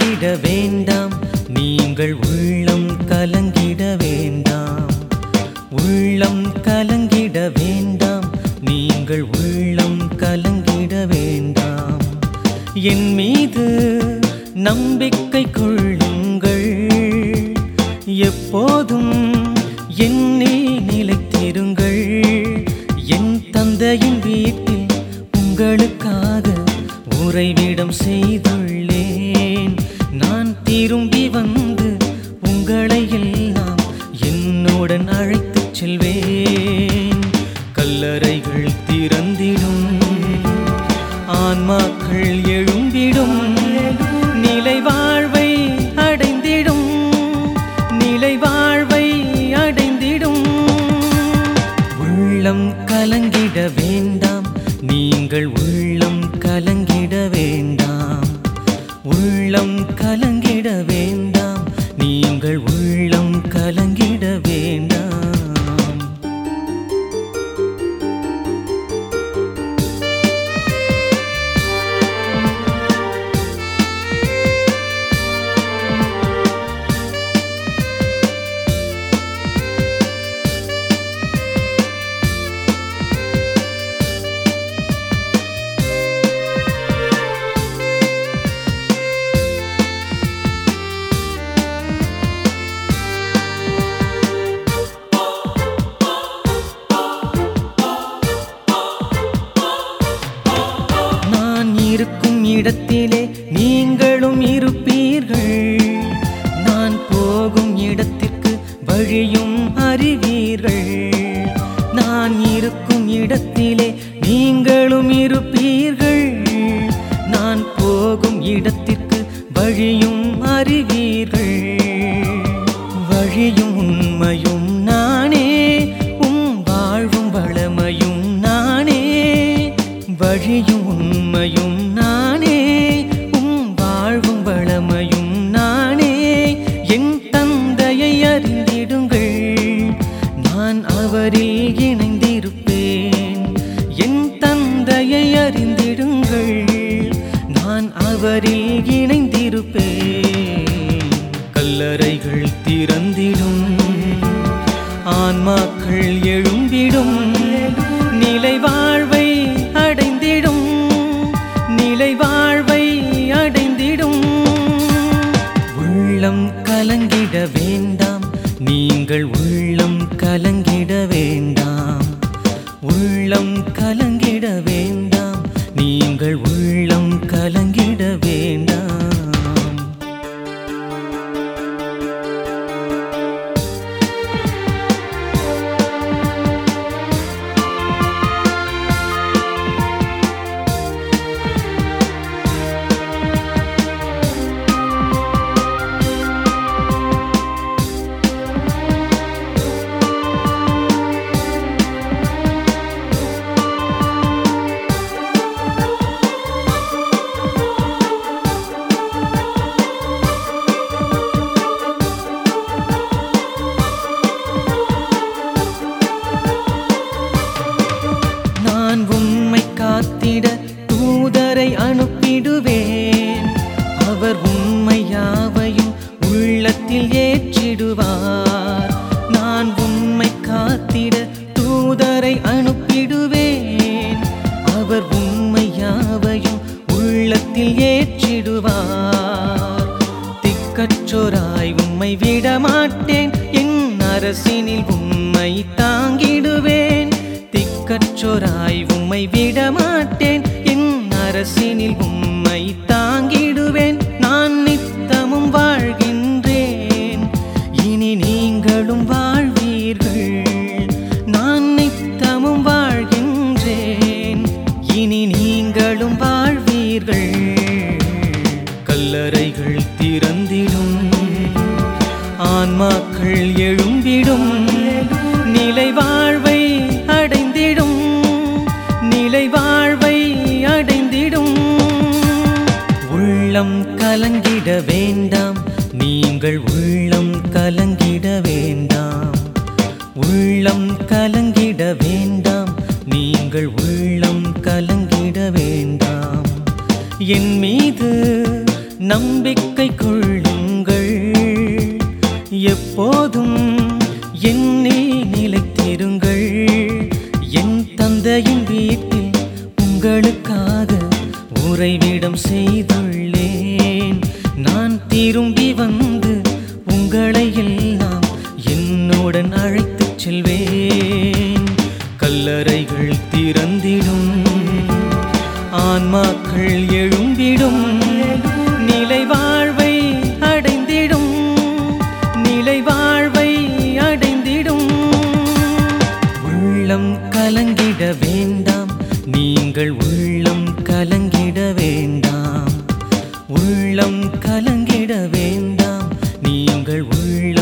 கலங்கிட வேண்டாம் நீங்கள் உள்ளம் கலங்கிட வேண்டாம் உள்ளம் கலங்கிட வேண்டாம் நீங்கள் உள்ளம் கலங்கிட வேண்டாம் என் மீது நம்பிக்கை கொள்ளுங்கள் எப்போதும் என்னில் நிலைத்திருங்கள் என் தந்தையின் வீட்டில் உங்களுக்காக உறைவிடம் செய்துள்ளேன் நான் திரும்பி வந்து உங்களை எல்லாம் என்னுடன் அழைத்துச் செல்வேன் கல்லறைகள் திறந்திடும் ஆன்மாக்கள் எழும்பிடும் நிலை வாழ்வை அடைந்திடும் நிலை வாழ்வை அடைந்திடும் உள்ளம் கலங்கிட வேண்டாம் நீங்கள் உள்ளம் கலங்கிட வேண்டாம் உள்ளம் கலங்கிட வேண்டாம் நீங்கள் உள்ளம் கலங்கிட வேண்டாம் நான் இருக்கும் இடத்திலே நீங்களும் இருப்பீர்கள் நான் போகும் இடத்திற்கு வழியும் அறிவீர்கள் நான் இருக்கும் இடத்திலே நீங்களும் இருப்பீர்கள் நான் போகும் இடத்திற்கு வழியும் அறிவீர்கள் வழியும் உண்மையும் நானே உம் வாழ்வும் வளமையும் நானே வழியும் உண்மையும் நானே உம் வாழ்வும் வளமையும் நானே என் தந்தையை அறிந்திடுங்கள் நான் அவரில் இணைந்திருப்பேன் என் தந்தையை அறிந்திடுங்கள் நான் அவரில் இணைந்திருப்பேன் கல்லறைகள் திறந்திடும் ஆன்மாக்கள் எழும்பிடும் நிலை வாழ்வை அடைந்திடும் நிலை வாழ்வை அடைந்திடும் உள்ளம் கலங்கிட வேண்டாம் நீங்கள் உள்ளம் கலங்கிட வேண்டாம் உள்ளம் கலங்கிட வேண்டாம் நீங்கள் உள்ளம் கலங்கிட வேண்டாம் நான் உம்மை காத்திட தூதரை அனுப்பிடுவேன் அவர் உண்மை யாவையும் உள்ளத்தில் ஏற்றிடுவார் நான் உம்மை காத்திட தூதரை அனுப்பிடுவேன் அவர் உண்மை யாவையும் உள்ளத்தில் ஏற்றிடுவார் திக்கற்றோராய் உம்மை விடமாட்டேன் என் அரசினில் உம்மை தாங்கிடுவேன் திக்கற்றோராய் உம்மை விடமாட்டேன் என் அரசினில் உம்மை தாங்கிடுவேன் நான் நித்தமும் வாழ்கின்றேன் இனி நீங்களும் வாழ்வீர்கள் நான் நித்தமும் வாழ்கின்றேன் இனி நீங்களும் வாழ்வீர்கள் கல்லறைகள் திறந்திடும் ஆன்மாக்கள் எழும்பிடும் நிலை வாழ்வை அடைந்திடும் நிலை வாழ்வை அடைந்திடும் உள்ளம் கலங்கிட வேண்டாம் நீங்கள் உள்ளம் கலங்கிட வேண்டாம் உள்ளம் கலங்கிட வேண்டாம் நீங்கள் உள்ளம் கலங்கிட வேண்டாம் என் மீது நம்பிக்கை கொள்ளுங்கள் எப்போதும் என்னில் நிலைத்திருங்கள் என் தந்தையின் வீட்டில் உங்களுக்காக உறைவிடம் செய்துள்ளேன் நான் திரும்பி வந்து உங்களை எல்லாம் என்னுடன் அழைத்துச் செல்வேன் கல்லறைகள் திறந்திடும் ஆன்மாக்கள் எழும்பிடும் நிலை வாழ்வை அடைந்திடும் நிலை வாழ்வை அடைந்திடும் உள்ளம் கலங்கிட வேண்டாம் நீங்கள் உள்ளம் கலங்கிட வேண்டாம் உள்ளம் கலங்கிட வேண்டாம் நீங்கள் உள்ளம்